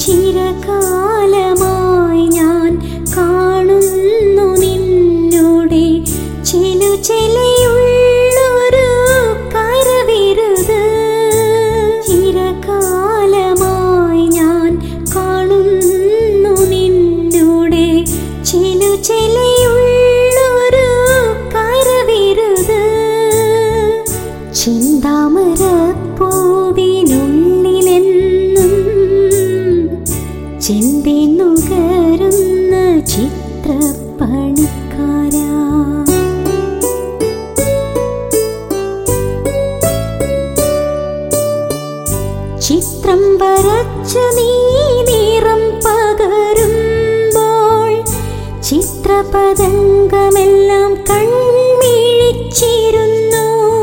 ചിരകാലമായി ഞാൻ കാണുന്നു നിന്നോടെ ചെലു ചെലയുള്ളൊരു കരവിരുത് ചിരകാലമായി ഞാൻ കാണുന്നു നിന്നോടെ ചെലു ചെലയുള്ളൊരു കരവിരുത് ചിന്താമര പൂവിനുള്ളിലെന്നും ചിന്തി നുകരുന്ന ചിത്രപ്പണിക്കാരാ ചിത്രം വരച്ചു നീ നിറം പകരുമ്പോൾ ചിത്രപതംഗമെല്ലാം കൺമിഴിച്ചിരുന്നു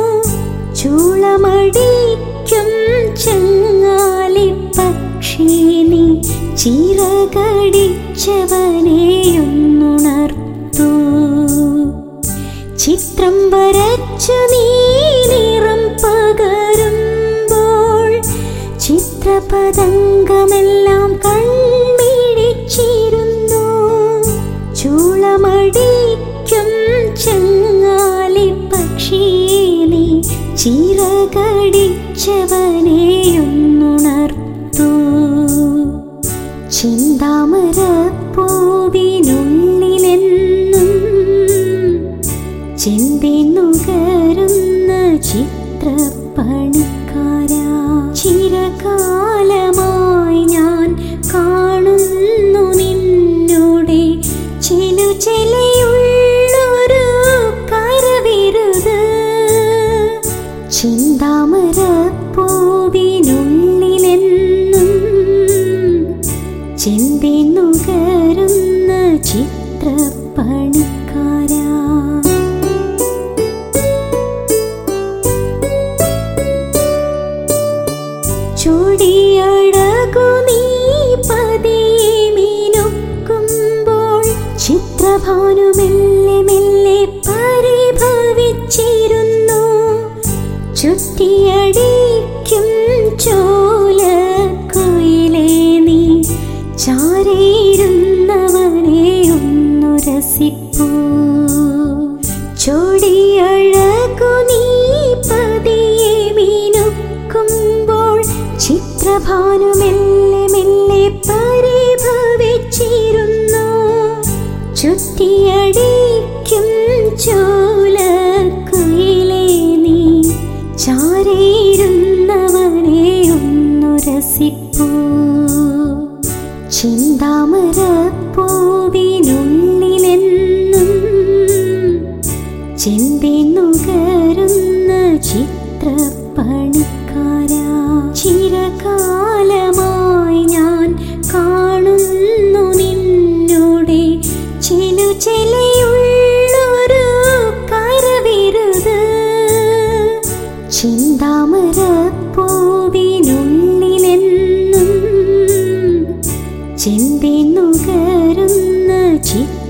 ചൂളമടിക്കും ചങ്ങാലി പക്ഷി നീ ചിറകടിച്ചവനെയൊന്നുണർത്തു ചിത്രം വരച്ചു നീ നിറം പകരുമ്പോൾ ചിത്രപതംഗമെല്ലാം കൺമിഴിച്ചിരുന്നു ചൂളമടിക്കും ചങ്ങാലി പക്ഷി നീ ചിറകടിച്ചവനെയൊന്നുണർത്തു ചിന്താമര പൂവിനുള്ളിലെന്നും ചിന്തി നുകരുന്ന ചിത്രപ്പണിക്കാരാ ചിരകാലമായി ഞാൻ കാണുന്നു നിന്നോടെ ചെലു ചെലയുള്ളൊരു കരവിരുത് ചിന്താമര പൂവിനുള്ളിലെന്നും ചിന്തി നുകരുന്ന ചിത്രപ്പണിക്കാരാ ചൊടിയഴകു നീ പതിയെ മീനൊക്കുമ്പോൾ ചിത്രഭാനു മെല്ലെ മെല്ലെ പരിഭവിച്ചിരുന്നു ചുറ്റിയടിക്കും ചോല കുയിലേ നീ ചാരയിരുന്നവനെ ഒന്നു രസിപ്പൂ ചൊടിയഴകു നീ പതിയെ മീനൊക്കുമ്പോൾ ചിത്രഭാനു മെല്ലെ മെല്ലെ പരിഭവിച്ചിരുന്നു ചുറ്റിയടിക്കും ചോല കുയിലേ നീ ചാരയിരുന്നവനെ ഒന്നു രസിപ്പൂ ചിന്താമര പൂവിനുള്ളിലെന്നും ചിന്തി നുകരുന്ന ചിത്രപ്പണിക്കാരാ ചിരകാലമായി ഞാൻ കാണുന്നു നിന്നോടെ ചെലു ചെലയുള്ളൊരു കരവിരുത് ചിന്താമര പൂവിനുള്ളിലെന്നും ചിന്തി നുകരുന്ന ചിത്ര